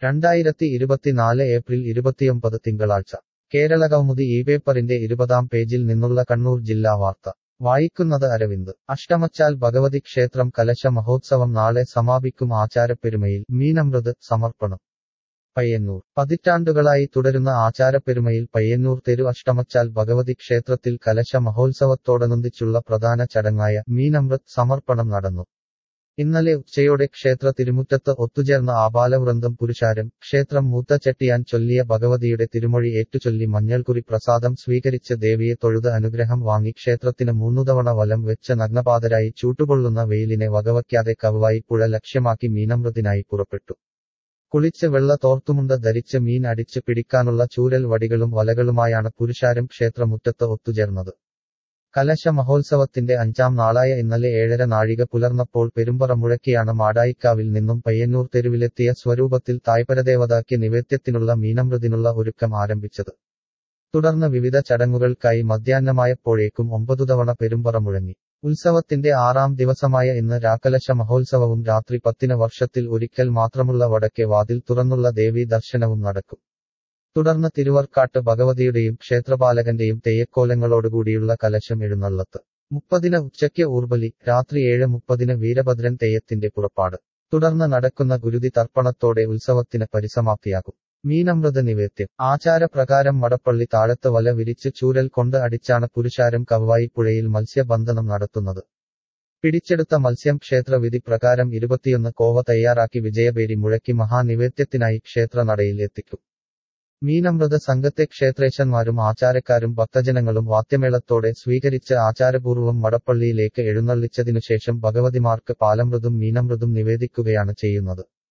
രണ്ടായിരത്തി ഇരുപത്തിനാല് ഏപ്രിൽ ഇരുപത്തിയൊമ്പത് തിങ്കളാഴ്ച കേരളകൗമുദി ഈ പേപ്പറിന്റെ ഇരുപതാം പേജിൽ നിന്നുള്ള കണ്ണൂർ ജില്ലാ വാർത്ത വായിക്കുന്നത് അരവിന്ദ് അഷ്ടമച്ചാൽ ഭഗവതി ക്ഷേത്രം കലശ മഹോത്സവം നാളെ സമാപിക്കും ആചാരപ്പെരുമയിൽ മീനമൃത് സമർപ്പണം പയ്യന്നൂർ പതിറ്റാണ്ടുകളായി തുടരുന്ന ആചാരപ്പെരുമയിൽ പയ്യന്നൂർ തെരു അഷ്ടമച്ചാൽ ഭഗവതി ക്ഷേത്രത്തിൽ കലശ മഹോത്സവത്തോടനുബന്ധിച്ചുള്ള പ്രധാന ചടങ്ങായ മീനമൃത് സമർപ്പണം നടന്നു ഇന്നലെ ഉച്ചയോടെ ക്ഷേത്ര തിരുമുറ്റത്ത് ഒത്തുചേർന്ന ആബാലവൃന്ദം പുരുഷാരം ക്ഷേത്രം മൂത്ത ചെട്ടിയാൻ ചൊല്ലിയ ഭഗവതിയുടെ തിരുമൊഴി ഏറ്റുചൊല്ലി മഞ്ഞൾക്കുറി പ്രസാദം സ്വീകരിച്ച് ദേവിയെ തൊഴുത് അനുഗ്രഹം വാങ്ങി ക്ഷേത്രത്തിന് മൂന്നുതവണ വലം വെച്ച് നഗ്നപാതരായി ചൂട്ടുകൊള്ളുന്ന വെയിലിനെ വകവയ്ക്കാതെ കവുവായി പുഴ ലക്ഷ്യമാക്കി മീനമൃതിനായി പുറപ്പെട്ടു കുളിച്ച് വെള്ള തോർത്തുമുണ്ട് ധരിച്ച് മീൻ അടിച്ച് പിടിക്കാനുള്ള ചൂരൽ വടികളും വലകളുമായാണ് പുരുഷാരം ക്ഷേത്രമുറ്റത്ത് ഒത്തുചേർന്നത് കലശ മഹോത്സവത്തിന്റെ അഞ്ചാം നാളായ ഇന്നലെ ഏഴര നാഴിക പുലർന്നപ്പോൾ പെരുമ്പറ മുഴക്കിയാണ് മാടായിക്കാവിൽ നിന്നും പയ്യന്നൂർ തെരുവിലെത്തിയ സ്വരൂപത്തിൽ തായ്പരദേവതാക്ക് നിവേദ്യത്തിനുള്ള മീനമൃതിനുള്ള ഒരുക്കം ആരംഭിച്ചത് തുടർന്ന് വിവിധ ചടങ്ങുകൾക്കായി മധ്യാഹ്നമായപ്പോഴേക്കും ഒമ്പതു തവണ പെരുമ്പറ മുഴങ്ങി ഉത്സവത്തിന്റെ ആറാം ദിവസമായ ഇന്ന് രാക്കലശ മഹോത്സവവും രാത്രി പത്തിന് വർഷത്തിൽ ഒരിക്കൽ മാത്രമുള്ള വടക്കെ വാതിൽ തുറന്നുള്ള ദേവീ ദർശനവും നടക്കും തുടർന്ന് തിരുവർക്കാട്ട് ഭഗവതിയുടെയും ക്ഷേത്രപാലകന്റെയും തെയ്യക്കോലങ്ങളോടുകൂടിയുള്ള കലശം എഴുന്നള്ളത്ത് മുപ്പതിന് ഉച്ചയ്ക്ക് ഊർബലി രാത്രി ഏഴ് മുപ്പതിന് വീരഭദ്രൻ തെയ്യത്തിന്റെ പുറപ്പാട് തുടർന്ന് നടക്കുന്ന ഗുരുതി തർപ്പണത്തോടെ ഉത്സവത്തിന് പരിസമാപ്തിയാകും മീനമൃത നിവേദ്യം ആചാരപ്രകാരം മടപ്പള്ളി താഴത്ത് വല വിരിച്ച് ചൂരൽ കൊണ്ട് അടിച്ചാണ് പുരുഷാരം കവ്വായി പുഴയിൽ മത്സ്യബന്ധനം നടത്തുന്നത് പിടിച്ചെടുത്ത മത്സ്യം ക്ഷേത്രവിധി പ്രകാരം ഇരുപത്തിയൊന്ന് കോവ തയ്യാറാക്കി വിജയപേരി മുഴക്കി മഹാനിവേദ്യത്തിനായി ക്ഷേത്രനടയിൽ എത്തിക്കും മീനമൃത സംഘത്തെ ക്ഷേത്രേശന്മാരും ആചാരക്കാരും ഭക്തജനങ്ങളും വാദ്യമേളത്തോടെ സ്വീകരിച്ച് ആചാരപൂർവ്വം മടപ്പള്ളിയിലേക്ക് എഴുന്നള്ളിച്ചതിനുശേഷം ഭഗവതിമാർക്ക് പാലമൃതും മീനമൃതും നിവേദിക്കുകയാണ് ചെയ്യുന്നത്